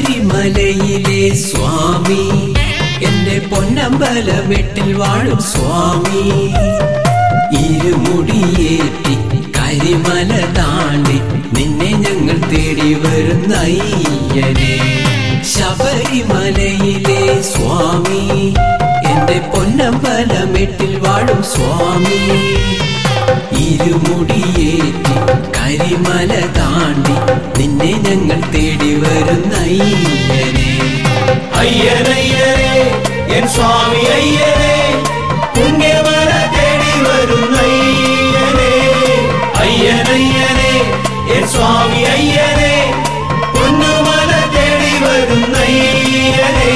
ശബരിമലയിലെ സ്വാമി എന്റെ പൊന്നമ്പലമെട്ടിൽ വാഴും സ്വാമി ഇരുമുടിയേറ്റി കരിമല താണ്ടി നിന്നെ ഞങ്ങൾ തേടി വരുന്ന അയ്യനെ ശബരിമലയിലെ സ്വാമി എന്റെ പൊന്നമ്പലമെട്ടിൽ വാഴും സ്വാമി ഇരുമുടിയേറ്റി കരിമല താണ്ടി നിന്നെ ഞങ്ങൾ തേടി വരുന്ന അയ്യനെ അയ്യനയ്യനെ എൻ സ്വാമി അയ്യനെ പുണ്യമല തേടി വരുന്ന അയ്യനെ അയ്യനയ്യനെ എൻ സ്വാമി അയ്യനെ പൊന്നുമല തേടി വരുന്ന അയ്യനെ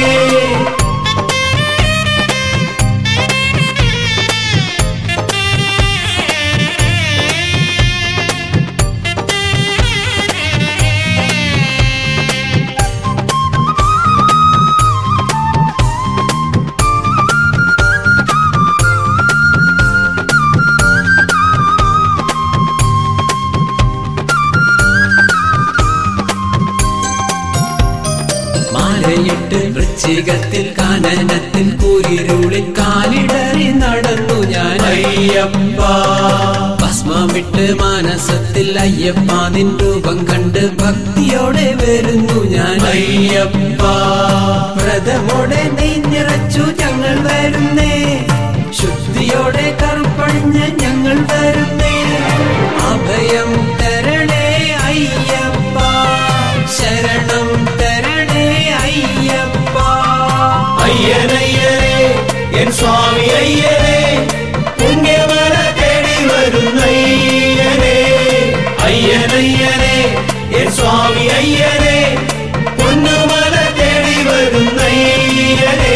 മാലയിട്ട് വൃശ്ചികത്തിൽ കാനനത്തിൽ കൂരിരുളിൽ കാലിടറി നടന്നു ഞാൻ അയ്യപ്പ ഭസ്മമിട്ട് മാനസത്തിൽ അയ്യപ്പ നിൻ രൂപം കണ്ട് ഭക്തിയോടെ വരുന്നു ഞാൻ അയ്യപ്പ വ്രതമോടെ നെയ്ഞ്ഞിറച്ചു ഞങ്ങൾ വരുന്നേ ശുദ്ധിയോടെ കറുപ്പണിഞ്ഞ് ഞങ്ങൾ വരുന്നേ അഭയം തരണേ അയ്യപ്പ ശരണം തരണേ അയ്യപ്പ അയ്യനയ്യനെ എൻ സ്വാമി അയ്യനെ പുണ്യമല തേടി വരുന്ന അയ്യനെ അയ്യനയ്യനെ എൻ സ്വാമി അയ്യനെ പൊന്നുമല തേടി വരുന്ന അയ്യനെ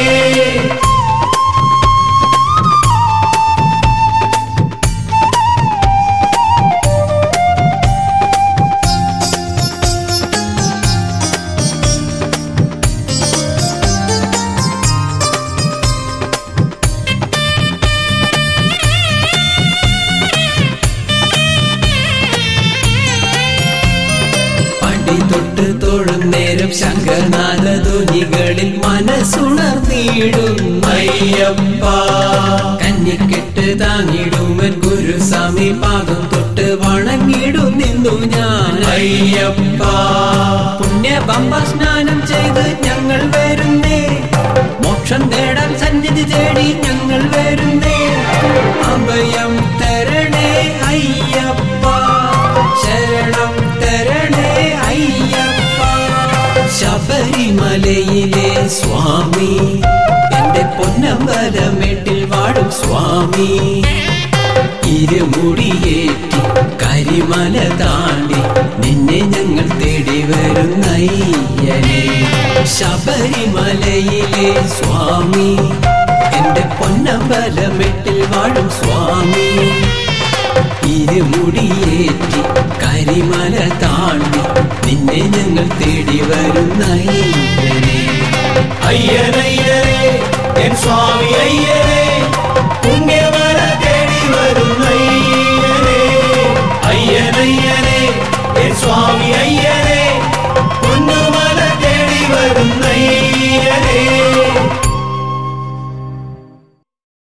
പടി തൊട്ട് തൊഴും നേരം ശങ്കനാഥ ധ്വനികളിൽ മനസ്സുണർന്നിടും അയ്യപ്പ കന്നിക്കെട്ട് താങ്ങിടുമൻ ഗുരുസ്വാമി പാദം തൊട്ട് വണങ്ങിടും നിന്നു ഞാൻ അയ്യപ്പ പുണ്യ പമ്പ സ്നാനം ചെയ്ത് ഞങ്ങൾ വരുന്നേ മോക്ഷം നേടാൻ സന്നിധി തേടി ഞങ്ങൾ വരുന്നേ അഭയം തരണേ അയ്യപ്പ ശരണം തരണേ അയ്യപ്പ ശബരിമലയിലെ സ്വാമി എന്റെ പൊന്നമ്പലമേട്ടിൽ വാടും സ്വാമി ഇരുമുടിയേറ്റി കരിമല താണ്ടി നിന്നെ ഞങ്ങൾ തേടി വരുന്ന അയ്യനെ ശബരിമലയിലെ സ്വാമി എന്റെ പൊന്നമ്പലമെട്ടിൽ വാഴും സ്വാമി ഇരുമുടിയേറ്റി കരിമല താണ്ടി നിന്നെ ഞങ്ങൾ തേടി വരുന്ന അയ്യനെ അയ്യനയ്യനെ എൻ സ്വാമി അയ്യനെ